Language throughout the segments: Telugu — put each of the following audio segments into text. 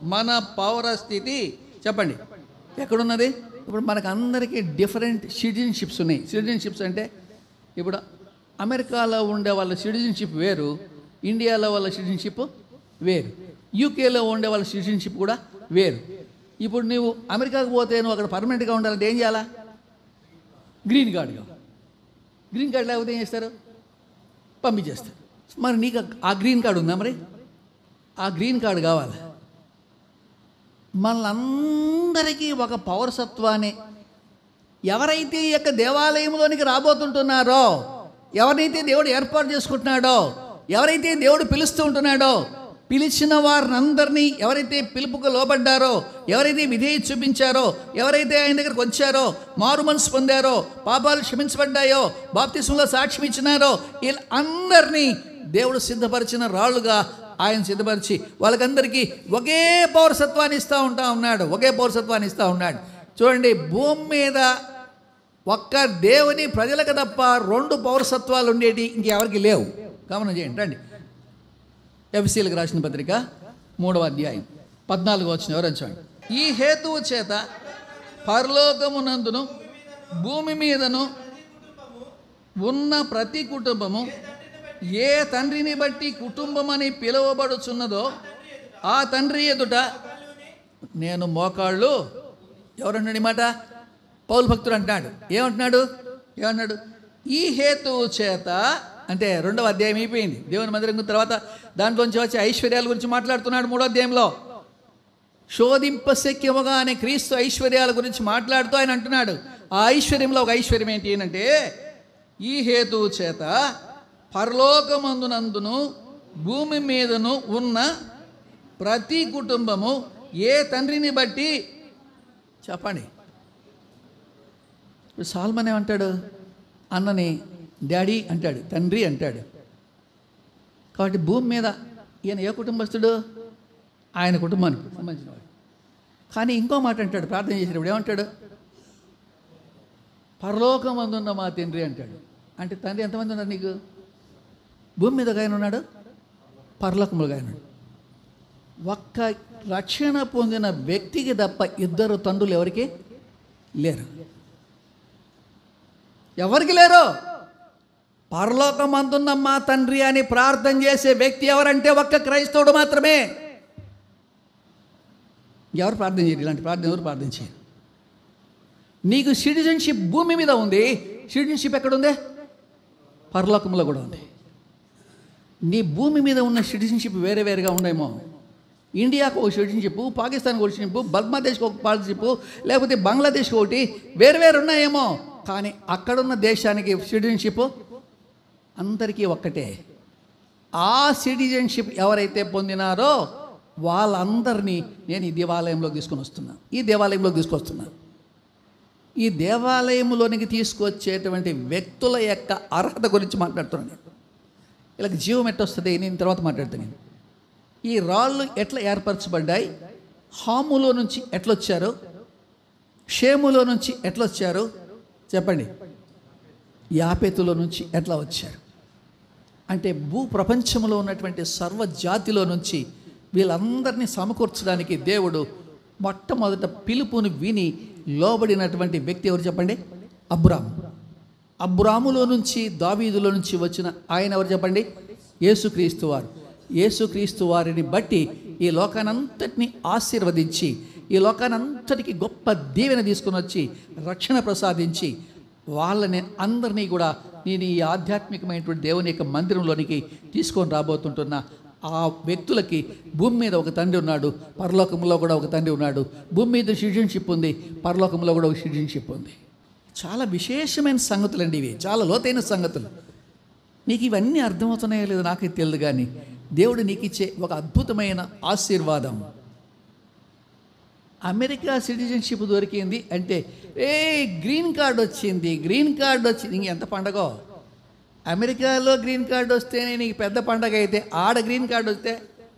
మన పౌర స్థితి చెప్పండి ఎక్కడున్నది ఇప్పుడు మనకు అందరికీ డిఫరెంట్ సిటిజన్షిప్స్ ఉన్నాయి సిటిజన్షిప్స్ అంటే ఇప్పుడు అమెరికాలో ఉండే వాళ్ళ సిటిజన్షిప్ వేరు ఇండియాలో వాళ్ళ సిటిజన్షిప్ వేరు యూకేలో ఉండే వాళ్ళ సిటిజన్షిప్ కూడా వేరు ఇప్పుడు నువ్వు అమెరికాకు పోతే నువ్వు అక్కడ పర్మనెంట్గా ఉండాలంటే ఏం చేయాలా గ్రీన్ కార్డు కావాలి గ్రీన్ కార్డు లేకపోతే ఏం చేస్తారు పంపించేస్తారు మరి నీకు ఆ గ్రీన్ కార్డు ఉందా మరి ఆ గ్రీన్ కార్డు కావాలి మనలందరికీ ఒక పౌరసత్వాన్ని ఎవరైతే ఈ యొక్క దేవాలయంలోనికి రాబోతుంటున్నారో ఎవరైతే దేవుడు ఏర్పాటు చేసుకుంటున్నాడో ఎవరైతే దేవుడు పిలుస్తూ ఉంటున్నాడో పిలిచిన వారినందరినీ ఎవరైతే పిలుపుకు లోబడ్డారో ఎవరైతే విధేయ చూపించారో ఎవరైతే ఆయన దగ్గరకు వచ్చారో మారు మనసు పొందారో పాపాలు క్షమించబడ్డాయో బాప్తిసంలో సాక్ష్యం ఇచ్చినారో వీళ్ళందరినీ దేవుడు సిద్ధపరిచిన రాళ్ళుగా ఆయన సిద్ధపరిచి వాళ్ళకందరికీ ఒకే పౌరసత్వాన్ని ఇస్తూ ఉంటా ఉన్నాడు ఒకే పౌరసత్వాన్ని ఇస్తూ ఉన్నాడు చూడండి భూమి మీద ఒక్క దేవుని ప్రజలకు తప్ప రెండు పౌరసత్వాలు ఉండేటి ఇంకెవరికి లేవు గమనం చేయండి రండి ఎఫ్సీలకు రాసిన పత్రిక మూడవ అధ్యాయం పద్నాలుగు వచ్చిన ఎవరు చూడండి ఈ హేతువు చేత పరలోకమునందును భూమి మీదను ఉన్న ప్రతి కుటుంబము ఏ తండ్రిని బట్టి కుటుంబం అని పిలువబడుచున్నదో ఆ తండ్రి ఎదుట నేను మోకాళ్ళు ఎవరన్నాడు ఈ మాట పౌలు భక్తుడు అంటున్నాడు ఏమంటున్నాడు ఏమన్నాడు ఈ హేతువు చేత అంటే రెండవ అధ్యాయం అయిపోయింది దేవుని మందిరం గురించి తర్వాత దాంట్లోంచి వచ్చే ఐశ్వర్యాల గురించి మాట్లాడుతున్నాడు మూడో అధ్యాయంలో శోధింపశక్యముగా అనే క్రీస్తు ఐశ్వర్యాల గురించి మాట్లాడుతూ ఆయన అంటున్నాడు ఆ ఐశ్వర్యంలో ఒక ఐశ్వర్యం ఏంటి ఏంటంటే ఈ హేతువు చేత పరలోకమందునందును భూమి మీదను ఉన్న ప్రతి కుటుంబము ఏ తండ్రిని బట్టి చెప్పండి ఇప్పుడు సాల్మన్ ఏమంటాడు అన్నని డాడీ అంటాడు తండ్రి అంటాడు కాబట్టి భూమి మీద ఈయన ఏ కుటుంబస్తుడు ఆయన కుటుంబానికి సంబంధించిన వాడు కానీ ఇంకో మాట అంటాడు ప్రార్థన చేసినప్పుడు ఏమంటాడు పరలోకమందున్న మా తండ్రి అంటాడు అంటే తండ్రి ఎంతమంది ఉన్నారు నీకు భూమి మీద ఒక ఆయన ఉన్నాడు పరలోకములు ఒక ఆయన ఉన్నాడు ఒక్క రక్షణ పొందిన వ్యక్తికి తప్ప ఇద్దరు తండ్రులు ఎవరికి లేరు ఎవరికి లేరు పరలోకమందున్న మా తండ్రి అని ప్రార్థన చేసే వ్యక్తి ఎవరంటే ఒక్క క్రైస్తవుడు మాత్రమే ఎవరు ప్రార్థన చేయరు ఇలాంటి ప్రార్థన ఎవరు ప్రార్థన చేయరు నీకు సిటిజన్షిప్ భూమి మీద ఉంది సిటిజన్షిప్ ఎక్కడ ఉంది పరలోకంలో కూడా ఉంది నీ భూమి మీద ఉన్న సిటిజన్షిప్ వేరే వేరేగా ఉండేమో ఇండియాకు ఒక సిటిజన్షిప్ పాకిస్తాన్కి ఒక సిటిజన్షిప్ బంగ్లాదేశ్కి ఒక పాలసీపు లేకపోతే బంగ్లాదేశ్కి ఒకటి వేరు వేరు ఉన్నాయేమో కానీ అక్కడున్న దేశానికి సిటిజన్షిప్ అందరికీ ఒక్కటే ఆ సిటిజన్షిప్ ఎవరైతే పొందినారో వాళ్ళందరినీ నేను ఈ దేవాలయంలోకి తీసుకొని వస్తున్నా ఈ దేవాలయంలోకి తీసుకొస్తున్నా ఈ దేవాలయంలోనికి తీసుకొచ్చేటువంటి వ్యక్తుల యొక్క అర్హత గురించి మాట్లాడుతున్నాను నేను వీళ్ళకి జీవం ఎట్లా వస్తుంది నేను తర్వాత మాట్లాడతాను నేను ఈ రాళ్ళు ఎట్లా ఏర్పరచబడ్డాయి హాములో నుంచి ఎట్లా వచ్చారు షేములో నుంచి ఎట్లా వచ్చారు చెప్పండి యాపెతులో నుంచి ఎట్లా వచ్చారు అంటే భూ ప్రపంచంలో ఉన్నటువంటి సర్వ జాతిలో నుంచి వీళ్ళందరినీ సమకూర్చడానికి దేవుడు మొట్టమొదట పిలుపుని విని లోబడినటువంటి వ్యక్తి ఎవరు చెప్పండి అబ్రాము అబ్రాములో నుంచి దావీదులో నుంచి వచ్చిన ఆయన ఎవరు చెప్పండి యేసుక్రీస్తు వారు యేసుక్రీస్తు వారిని బట్టి ఈ లోకానంతటిని ఆశీర్వదించి ఈ లోకానంతటికి గొప్ప దీవెన తీసుకుని వచ్చి రక్షణ ప్రసాదించి వాళ్ళని అందరినీ కూడా నేను ఈ ఆధ్యాత్మికమైనటువంటి దేవుని యొక్క మందిరంలోనికి తీసుకొని రాబోతుంటున్న ఆ వ్యక్తులకి భూమి మీద ఒక తండ్రి ఉన్నాడు పరలోకంలో కూడా ఒక తండ్రి ఉన్నాడు భూమి మీద సిటిజన్షిప్ ఉంది పరలోకంలో కూడా ఒక సిటిజన్షిప్ ఉంది చాలా విశేషమైన సంగతులు అండి ఇవి చాలా లోతైన సంగతులు నీకు ఇవన్నీ అర్థమవుతున్నాయో లేదో నాకే తెలియదు కానీ దేవుడు నీకు ఇచ్చే ఒక అద్భుతమైన ఆశీర్వాదం అమెరికా సిటిజన్షిప్ దొరికింది అంటే ఏ గ్రీన్ కార్డ్ వచ్చింది గ్రీన్ కార్డ్ వచ్చింది ఇంక ఎంత పండగో అమెరికాలో గ్రీన్ కార్డ్ వస్తేనే నీకు పెద్ద పండగ అయితే ఆడ గ్రీన్ కార్డ్ వస్తే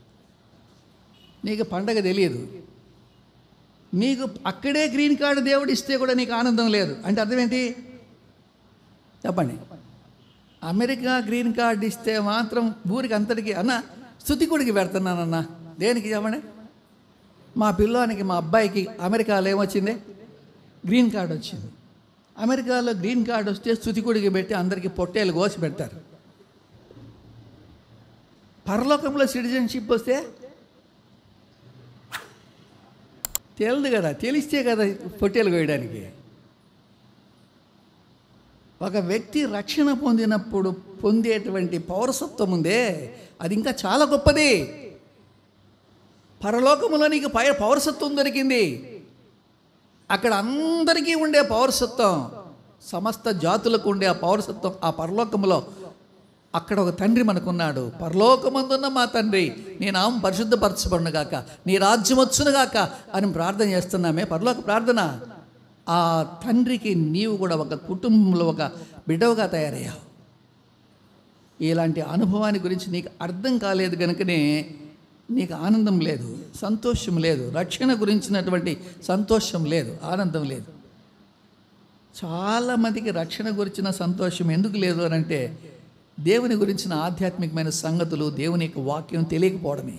నీకు పండగ తెలియదు నీకు అక్కడే గ్రీన్ కార్డు దేవుడు ఇస్తే కూడా నీకు ఆనందం లేదు అంటే అర్థం ఏంటి చెప్పండి అమెరికా గ్రీన్ కార్డు ఇస్తే మాత్రం ఊరికి అంతటికి అన్న స్థుతికుడికి పెడుతున్నానన్న దేనికి చెప్పండి మా పిల్లోనికి మా అబ్బాయికి అమెరికాలో ఏమొచ్చింది గ్రీన్ కార్డ్ వచ్చింది అమెరికాలో గ్రీన్ కార్డ్ వస్తే స్థుతికుడికి పెట్టి అందరికీ పొట్టేలు కోసి పెడతారు పరలోకంలో సిటిజన్షిప్ వస్తే తెలియదు కదా తెలిస్తే కదా పొట్టేలు కోయడానికి ఒక వ్యక్తి రక్షణ పొందినప్పుడు పొందేటువంటి పౌరసత్వం ఉందే అది ఇంకా చాలా గొప్పది పరలోకములో నీకు పై పౌరసత్వం దొరికింది అక్కడ అందరికీ ఉండే పౌరసత్వం సమస్త జాతులకు ఉండే ఆ పౌరసత్వం ఆ పరలోకములో అక్కడ ఒక తండ్రి మనకున్నాడు పరలోకమందున్న మా తండ్రి నీ నామం పరిశుద్ధపరచబడును గాక నీ రాజ్యం వచ్చును గాక అని ప్రార్థన చేస్తున్నామే పరలోక ప్రార్థన ఆ తండ్రికి నీవు కూడా ఒక కుటుంబంలో ఒక బిడ్డవుగా తయారయ్యావు ఇలాంటి అనుభవాన్ని గురించి నీకు అర్థం కాలేదు కనుకనే నీకు ఆనందం లేదు సంతోషం లేదు రక్షణ గురించినటువంటి సంతోషం లేదు ఆనందం లేదు చాలామందికి రక్షణ గురించిన సంతోషం ఎందుకు లేదు అని అంటే దేవుని గురించిన ఆధ్యాత్మికమైన సంగతులు దేవుని యొక్క వాక్యం తెలియకపోవడమే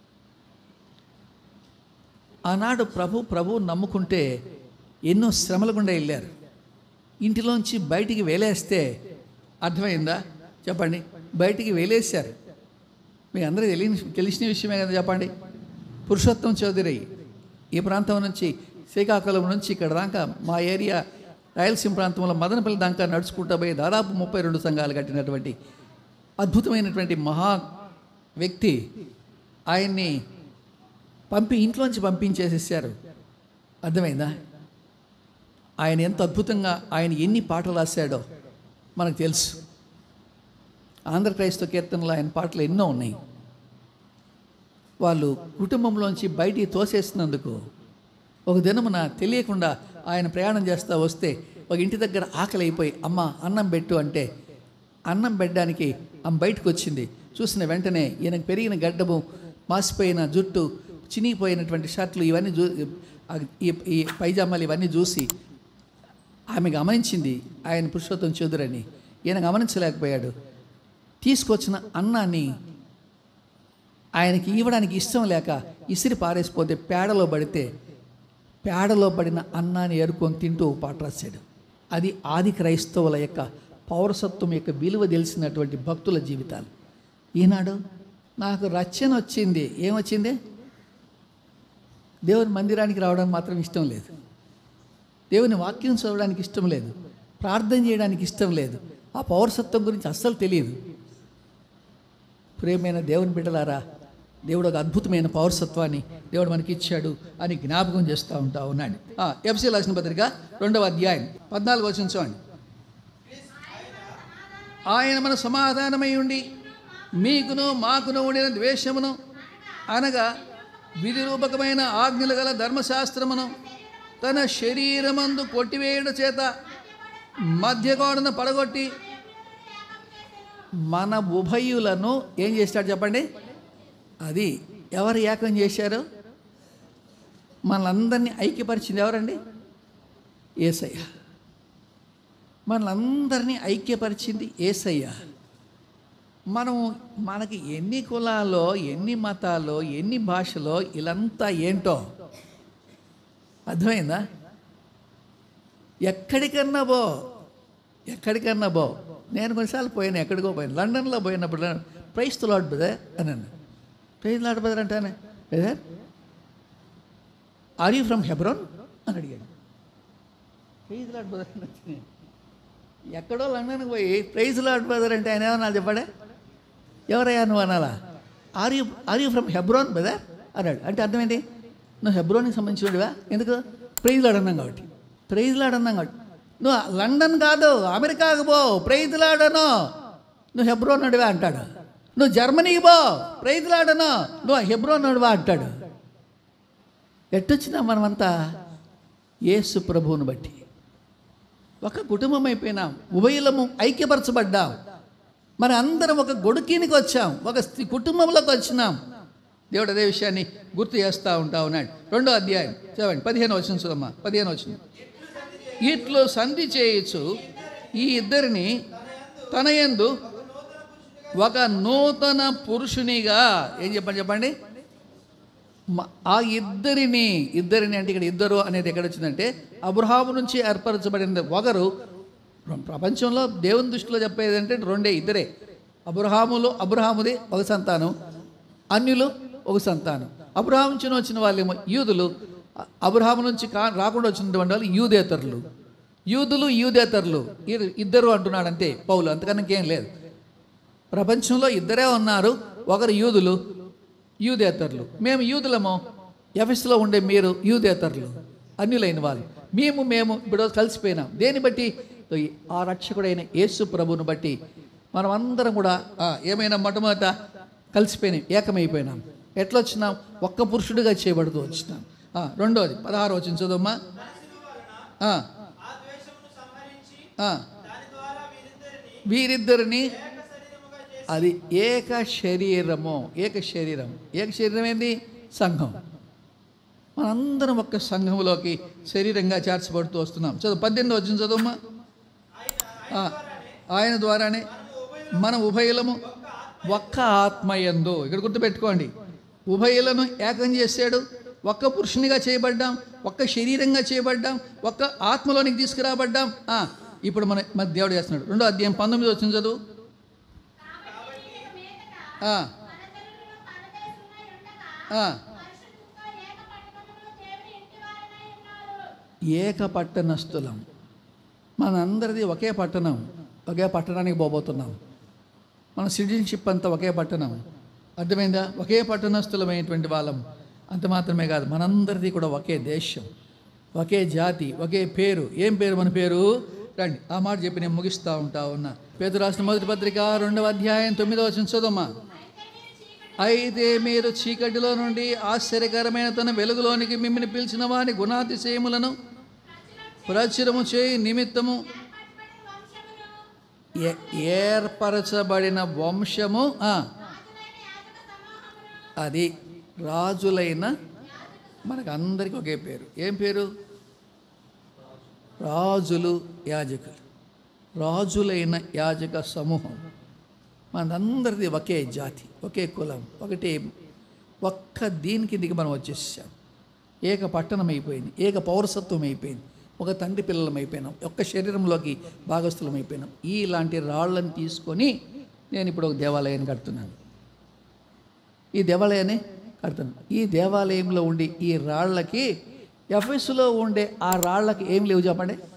ఆనాడు ప్రభు ప్రభు నమ్ముకుంటే ఎన్నో శ్రమల గుండా వెళ్ళారు ఇంటిలోంచి బయటికి వేలేస్తే అర్థమైందా చెప్పండి బయటికి వేలేశారు మీ అందరూ తెలియని తెలిసిన విషయమే కదా చెప్పండి పురుషోత్తం చౌదరి ఈ ప్రాంతం నుంచి శ్రీకాకుళం నుంచి ఇక్కడ దాకా మా ఏరియా రాయలసీమ ప్రాంతంలో మదనపల్లి దాకా నడుచుకుంటూ పోయి దాదాపు ముప్పై రెండు సంఘాలు కట్టినటువంటి అద్భుతమైనటువంటి మహా వ్యక్తి ఆయన్ని పంపి ఇంట్లోంచి పంపించేసేసారు అర్థమైందా ఆయన ఎంత అద్భుతంగా ఆయన ఎన్ని పాటలు రాశాడో మనకు తెలుసు ఆంధ్ర క్రైస్తవ కీర్తనలో ఆయన పాటలు ఎన్నో ఉన్నాయి వాళ్ళు కుటుంబంలోంచి బయటికి తోసేసినందుకు ఒక దినమున తెలియకుండా ఆయన ప్రయాణం చేస్తూ వస్తే ఒక ఇంటి దగ్గర ఆకలి అయిపోయి అమ్మ అన్నం పెట్టు అంటే అన్నం పెట్టడానికి ఆమె బయటకు వచ్చింది చూసిన వెంటనే ఈయనకు పెరిగిన గడ్డము మాసిపోయిన జుట్టు చినిగిపోయినటువంటి షర్ట్లు ఇవన్నీ చూ ఈ ఈ పైజామాలు ఇవన్నీ చూసి ఆమె గమనించింది ఆయన పురుషోత్తం చౌదరని ఈయన గమనించలేకపోయాడు తీసుకొచ్చిన అన్నాన్ని ఆయనకి ఇవ్వడానికి ఇష్టం లేక ఇసిరి పారేసిపోతే పేడలో పడితే పేడలో పడిన అన్నాన్ని ఏరుకొని తింటూ ఒక పాట రాశాడు అది ఆది క్రైస్తవుల యొక్క పౌరసత్వం యొక్క విలువ తెలిసినటువంటి భక్తుల జీవితాలు ఈనాడు నాకు రచన వచ్చింది ఏమొచ్చింది దేవుని మందిరానికి రావడానికి మాత్రం ఇష్టం లేదు దేవుని వాక్యం చదవడానికి ఇష్టం లేదు ప్రార్థన చేయడానికి ఇష్టం లేదు ఆ పౌరసత్వం గురించి అస్సలు తెలియదు ప్రేమైన దేవుని బిడ్డలారా దేవుడు ఒక అద్భుతమైన పౌరసత్వాన్ని దేవుడు మనకి ఇచ్చాడు అని జ్ఞాపకం చేస్తూ ఉంటా ఉన్నాడు ఎఫ్సీ రాసిన పత్రిక రెండవ అధ్యాయం పద్నాలుగు వచ్చిన చూడండి ఆయన మన సమాధానమై ఉండి మీకును మాకును ఉండిన ద్వేషమును అనగా విధిరూపకమైన ఆజ్ఞలు గల ధర్మశాస్త్రమును తన శరీరమందు కొట్టివేయడం చేత మధ్యగోడను పడగొట్టి మన ఉభయులను ఏం చేస్తాడు చెప్పండి అది ఎవరు ఏకం చేశారు మనలందరినీ ఐక్యపరిచింది ఎవరండి ఏసయ్య మనలందరినీ ఐక్యపరిచింది ఏసయ్య మనం మనకి ఎన్ని కులాలో ఎన్ని మతాలో ఎన్ని భాషలో ఇలంతా ఏంటో అర్థమైందా ఎక్కడికన్నా బో ఎక్కడికన్నా బో నేను కొన్నిసార్లు పోయాను ఎక్కడికో పోయాను లండన్లో పోయినప్పుడు ప్రైస్ లాడ్ బ్రదర్ అన్నాను ప్రైజ్ లాడ్ బ్రదర్ అంటానే brother are you from Hebron అని అడిగాడు ప్రైజ్ లాడ్ బ్రదర్ అని వచ్చినాయి. ఎక్కడో లండన్కి పోయి ప్రైజ్ లాడ్ బ్రదర్ అంటే ఆయన ఏమన్నా చెప్పాడే ఎవరయ్యా నువ్వు అనాలా are you are you from Hebron brother అన్నాడు అంటే అర్థం ఏంటి నువ్వు హెబ్రోన్కి సంబంధించినడివా ఎందుకు ప్రైజ్ లాడ్ అన్నాం కాబట్టి ప్రైజ్ లాడ్ అన్నాం కాబట్టి నువ్వు లండన్ కాదు అమెరికాకు పో ప్రైజ్ లాడను నువ్వు హెబ్రోన్ నడివా అంటాడు నువ్వు జర్మనీకి పో ప్రైజ్ లాడను నువ్వు హెబ్రోన్ నడివా అంటాడు ఎట్టొచ్చినా మనమంతా యేసు ప్రభువుని బట్టి ఒక కుటుంబం అయిపోయినాం ఉభయులము ఐక్యపరచబడ్డాం మరి అందరం ఒక గొడుకీనికి వచ్చాం ఒక స్థి- కుటుంబంలోకి వచ్చినాం దేవుడు అదే విషయాన్ని గుర్తు చేస్తూ ఉంటా ఉన్నాడు రెండో అధ్యాయం చదవండి పదిహేను వచ్చిన చూడమ్మా పదిహేను వచ్చింది ఇట్లు సంధి చేయొచ్చు ఈ ఇద్దరిని తన యందు ఒక నూతన పురుషునిగా ఏం చెప్పండి చెప్పండి మ- ఆ ఇద్దరిని ఇద్దరిని అంటే ఇక్కడ ఇద్దరు అనేది ఎక్కడ వచ్చిందంటే అబ్రహాము నుంచి ఏర్పరచబడిన ఒకరు ప్రపంచంలో దేవుని దృష్టిలో చెప్పేది అంటే రెండే ఇద్దరే అబ్రహాములో అబ్రహాముది ఒక సంతానం అన్యులు ఒక సంతానం అబ్రహాం నుంచి వచ్చిన వాళ్ళేమో యూదులు అ- అబ్రహాము నుంచి కా రాకుండా వచ్చినటువంటి వాళ్ళు యూదేతరులు యూదులు యూదేతరులు ఈ- ఇద్దరు అంటున్నాడు అంతే పౌలు అంతకన్నా ఇంకేం లేదు ప్రపంచంలో ఇద్దరే ఉన్నారు ఒకరు యూదులు యూదేతరులు మేము యూదులము ఎఫెస్లో ఉండే మీరు యూదేతరులు అన్యులైన వాళ్ళు మేము మేము ఇప్పుడు కలిసిపోయినాం దేన్ని బట్టి ఆ రక్షకుడైన యేసు ప్రభువును బట్టి మనం అందరం కూడా ఆ, ఏమైనా మొట్టమొదట కలిసిపోయినాం ఏకమైపోయినాం ఎట్లా వచ్చినాం ఒక్క పురుషుడిగా చేయబడుతూ వచ్చినాం ఆ, రెండోది పదహారు వచ్చిన చదువమ్మా ఆ, ఆ, వీరిద్దరిని అది ఏక శరీరము ఏక శరీరం ఏక శరీరం ఏంది సంఘం మనందరం ఒక్క సంఘంలోకి శరీరంగా చేర్చబడుతూ వస్తున్నాం చదువు పద్దెనిమిది వచ్చిన చదువుమ్మా ఆ, ఆయన ద్వారానే మన ఉభయులము ఒక్క ఆత్మయందు ఇక్కడ గుర్తుపెట్టుకోండి ఉభయులను ఏకం చేశాడు ఒక్క పురుషునిగా చేయబడ్డాం ఒక్క శరీరంగా చేయబడ్డాం ఒక్క ఆత్మలోనికి తీసుకురాబడ్డాం ఆ, ఇప్పుడు మన మన దేవుడు చేస్తున్నాడు రెండో అధ్యాయం పంతొమ్మిది వచ్చిన చదువు ఆ, ఆ. ఏక పట్టణస్థులం మనందరిది ఒకే పట్టణం ఒకే పట్టణానికి పోబోతున్నాం మన సిటిజన్షిప్ అంతా ఒకే పట్టణం అర్థమైందా ఒకే పట్టణస్థులమైనటువంటి వాళ్ళం అంత మాత్రమే కాదు మనందరిది కూడా ఒకే దేశం ఒకే జాతి ఒకే పేరు ఏం పేరు మన పేరు రండి ఆ మాట చెప్పి నేను ముగిస్తూ ఉంటా ఉన్నా పేరు రాసిన మొదటి పత్రిక రెండవ అధ్యాయం తొమ్మిదవ వచ్చిన చదవమ్మా అయితే మీరు చీకటిలో నుండి ఆశ్చర్యకరమైన తన వెలుగులోనికి మిమ్మల్ని పిలిచిన వారి గుణాతిశయములను ప్రచురము చేయి నిమిత్తము ఏ- ఏర్పరచబడిన వంశము ఆ, అది రాజులైన మనకు అందరికీ ఒకే పేరు ఏం పేరు రాజులు యాజకులు రాజులైన యాజక సమూహం మనందరిది ఒకే జాతి ఒకే కులం ఒకటే ఒక్క దీని కిందికి మనం వచ్చేసాం ఏక పట్టణం అయిపోయింది ఏక పౌరసత్వం అయిపోయింది ఒక తండ్రి పిల్లలం అయిపోయినాం ఒక్క శరీరంలోకి భాగస్థులం అయిపోయినాం ఇలాంటి రాళ్ళని తీసుకొని నేను ఇప్పుడు ఒక దేవాలయాన్ని కడుతున్నాను ఈ దేవాలయాన్ని కడుతున్నాను ఈ దేవాలయంలో ఉండి ఈ రాళ్ళకి ఎఫ్ఎస్లో ఉండే ఆ రాళ్ళకి ఏం లేవు చెప్పండి